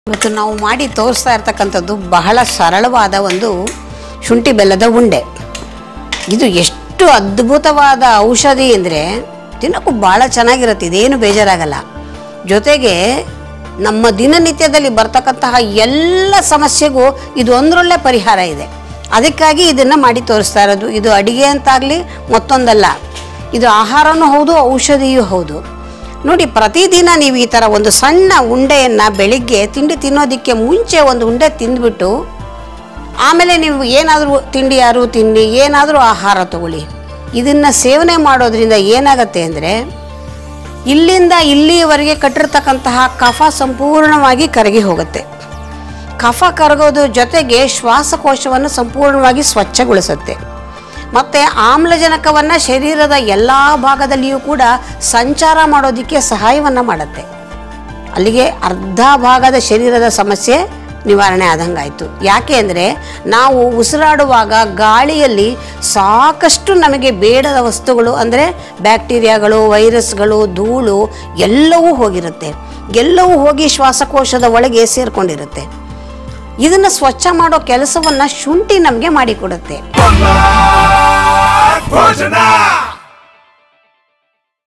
ಇವತ್ತು ನಾವು ಮಾಡಿ ತೋರಿಸ್ತಾ ಇರ್ತಕ್ಕಂಥದ್ದು ಬಹಳ ಸರಳವಾದ ಒಂದು ಶುಂಠಿ ಬೆಲ್ಲದ ಉಂಡೆ ಇದು ಎಷ್ಟು ಅದ್ಭುತವಾದ ಔಷಧಿ ಅಂದರೆ ತಿನ್ನೋಕ್ಕೂ ಭಾಳ ಚೆನ್ನಾಗಿರುತ್ತೆ ಇದೇನು ಬೇಜಾರಾಗಲ್ಲ ಜೊತೆಗೆ ನಮ್ಮ ದಿನನಿತ್ಯದಲ್ಲಿ ಬರ್ತಕ್ಕಂತಹ ಎಲ್ಲ ಸಮಸ್ಯೆಗೂ ಇದು ಒಂದರೊಳ್ಳೆ ಪರಿಹಾರ ಇದೆ ಅದಕ್ಕಾಗಿ ಇದನ್ನು ಮಾಡಿ ತೋರಿಸ್ತಾ ಇರೋದು ಇದು ಅಡಿಗೆ ಅಂತಾಗಲಿ ಮತ್ತೊಂದಲ್ಲ ಇದು ಆಹಾರನೂ ಹೌದು ಔಷಧಿಯೂ ಹೌದು ನೋಡಿ ಪ್ರತಿದಿನ ನೀವು ಈ ಥರ ಒಂದು ಸಣ್ಣ ಉಂಡೆಯನ್ನು ಬೆಳಿಗ್ಗೆ ತಿಂಡಿ ತಿನ್ನೋದಕ್ಕೆ ಮುಂಚೆ ಒಂದು ಉಂಡೆ ತಿಂದ್ಬಿಟ್ಟು ಆಮೇಲೆ ನೀವು ಏನಾದರೂ ತಿಂಡಿ ಯಾರು ತಿನ್ನಿ ಏನಾದರೂ ಆಹಾರ ತಗೊಳ್ಳಿ ಇದನ್ನು ಸೇವನೆ ಮಾಡೋದ್ರಿಂದ ಏನಾಗತ್ತೆ ಅಂದರೆ ಇಲ್ಲಿಂದ ಇಲ್ಲಿಯವರೆಗೆ ಕಟ್ಟಿರ್ತಕ್ಕಂತಹ ಕಫ ಸಂಪೂರ್ಣವಾಗಿ ಕರಗಿ ಹೋಗುತ್ತೆ ಕಫ ಕರಗೋದು ಜೊತೆಗೆ ಶ್ವಾಸಕೋಶವನ್ನು ಸಂಪೂರ್ಣವಾಗಿ ಸ್ವಚ್ಛಗೊಳಿಸುತ್ತೆ ಮತ್ತು ಆಮ್ಲಜನಕವನ್ನು ಶರೀರದ ಎಲ್ಲ ಭಾಗದಲ್ಲಿಯೂ ಕೂಡ ಸಂಚಾರ ಮಾಡೋದಕ್ಕೆ ಸಹಾಯವನ್ನು ಮಾಡುತ್ತೆ ಅಲ್ಲಿಗೆ ಅರ್ಧ ಭಾಗದ ಶರೀರದ ಸಮಸ್ಯೆ ನಿವಾರಣೆ ಆದಂಗಾಯಿತು ಯಾಕೆ ಅಂದರೆ ನಾವು ಉಸಿರಾಡುವಾಗ ಗಾಳಿಯಲ್ಲಿ ಸಾಕಷ್ಟು ನಮಗೆ ಬೇಡದ ವಸ್ತುಗಳು ಅಂದರೆ ಬ್ಯಾಕ್ಟೀರಿಯಾಗಳು ವೈರಸ್ಗಳು ಧೂಳು ಎಲ್ಲವೂ ಹೋಗಿರುತ್ತೆ ಎಲ್ಲವೂ ಹೋಗಿ ಶ್ವಾಸಕೋಶದ ಒಳಗೆ ಸೇರಿಕೊಂಡಿರುತ್ತೆ ಇದನ್ನು ಸ್ವಚ್ಛ ಮಾಡೋ ಕೆಲಸವನ್ನು ಶುಂಠಿ ನಮಗೆ ಮಾಡಿಕೊಡುತ್ತೆ ಭೋಜನ